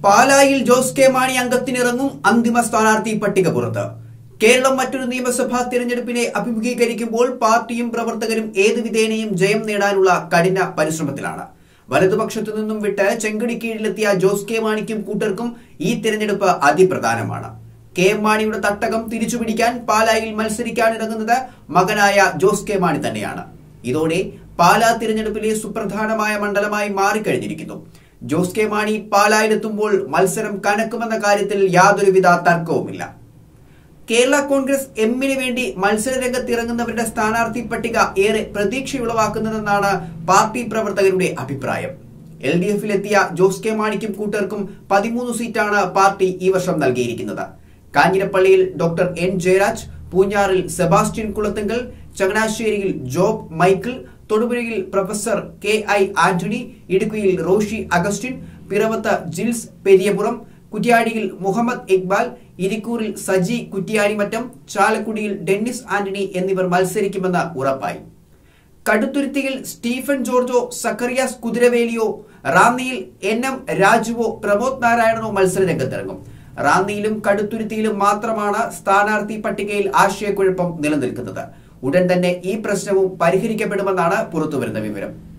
പാലായിൽ ജോസ് കെ മാണി അംഗത്തിനിറങ്ങും അന്തിമ സ്ഥാനാർത്ഥി പട്ടിക പുറത്ത് കേരളം മറ്റൊരു നിയമസഭാ തിരഞ്ഞെടുപ്പിനെ അഭിമുഖീകരിക്കുമ്പോൾ പാർട്ടിയും പ്രവർത്തകരും ഏത് വിധേനയും ജയം നേടാനുള്ള കഠിന പരിശ്രമത്തിലാണ് വലതുപക്ഷത്തു നിന്നും വിട്ട് ചെങ്കടി കീഴിലെത്തിയ ജോസ് കെ മാണിക്കും കൂട്ടർക്കും ഈ തിരഞ്ഞെടുപ്പ് അതിപ്രധാനമാണ് കെ എം മാണിയുടെ തട്ടകം തിരിച്ചുപിടിക്കാൻ പാലായിൽ മത്സരിക്കാനിറങ്ങുന്നത് മകനായ ജോസ് കെ മാണി തന്നെയാണ് ഇതോടെ പാലാ തിരഞ്ഞെടുപ്പിലെ സുപ്രധാനമായ മണ്ഡലമായി മാറിക്കഴിഞ്ഞിരിക്കുന്നു ജോസ് കെ മാണി പാലായിലെത്തുമ്പോൾ മത്സരം കനക്കുമെന്ന കാര്യത്തിൽ യാതൊരുവിധ തർക്കവുമില്ല കേരള കോൺഗ്രസ് എമ്മിന് വേണ്ടി മത്സര രംഗത്തിറങ്ങുന്നവരുടെ സ്ഥാനാർത്ഥി പട്ടിക ഏറെ പ്രതീക്ഷയുളവാക്കുന്നതെന്നാണ് പാർട്ടി പ്രവർത്തകരുടെ അഭിപ്രായം എൽ ഡി എഫിലെത്തിയ ജോസ് കെ മാണിക്കും കൂട്ടർക്കും പതിമൂന്ന് സീറ്റാണ് പാർട്ടി ഈ വർഷം നൽകിയിരിക്കുന്നത് കാഞ്ഞിരപ്പള്ളിയിൽ doctor N Jayaraj പൂഞ്ഞാറിൽ Sebastian Kulathunkal ചങ്ങനാശ്ശേരിയിൽ ജോബ് മൈക്കിൾ തൊടുപുഴയിൽ പ്രൊഫസർ കെ ഐ ആന്റണി ഇടുക്കിയിൽ റോഷി അഗസ്റ്റിൻ പിറവത്ത് ജിൽസ് പെരിയപുറം കുറ്റ്യാടിയിൽ മുഹമ്മദ് ഇക്ബാൽ ഇരിക്കൂറിൽ സജി കുറ്റ്യാടിമറ്റം ചാലക്കുടിയിൽ ഡെന്നിസ് ആന്റണി എന്നിവർ മത്സരിക്കുമെന്ന് ഉറപ്പായി കടുത്തുരുത്തിയിൽ Stephen ജോർജോ Zacharias കുതിരവേലിയോ റാന്നിയിൽ N M രാജുവോ Pramod നാരായണനോ മത്സര രംഗത്തിറങ്ങും റാന്നിയിലും കടുത്തുരുത്തിയിലും മാത്രമാണ് സ്ഥാനാർത്ഥി പട്ടികയിൽ ആശയക്കുഴപ്പം നിലനിൽക്കുന്നത് ഉടൻ തന്നെ ഈ പ്രശ്നവും പരിഹരിക്കപ്പെടുമെന്നാണ് പുറത്തുവരുന്ന വിവരം